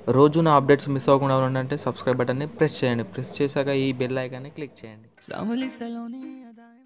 రోజు నా updates miss అవ్వకుండా ఉండాలంటే సబ్స్క్రైబ్ బటన్ని ప్రెస్ చేయండి ప్రెస్ చేశాక ఈ బెల్ ఐకాన్ని క్లిక్ చేయండి Savali Saloni Adai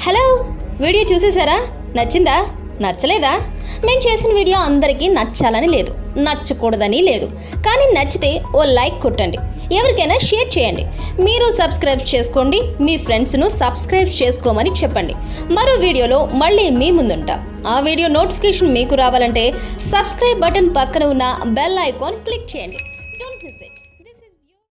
hello video చూసేశారా నచ్చిందా నచ్చలేదా మేము చేసిన వీడియో అందరికీ నచ్చాలని లేదు నచ్చకూడదని లేదు కానీ నచ్చితే ఓ లైక్ కొట్టండి ఎవరికైనా షేర్ చేయండి మీరు సబ్స్క్రైబ్ చేసుకోండి మీ ఫ్రెండ్స్ను సబ్స్క్రైబ్ చేసుకోమని చెప్పండి మరో వీడియోలో మళ్ళీ మీ ముందుంటాం ఆ వీడియో నోటిఫికేషన్ మీకు రావాలంటే సబ్స్క్రైబ్ బటన్ పక్కన ఉన్న బెల్ ఐకాన్ క్లిక్ చేయండి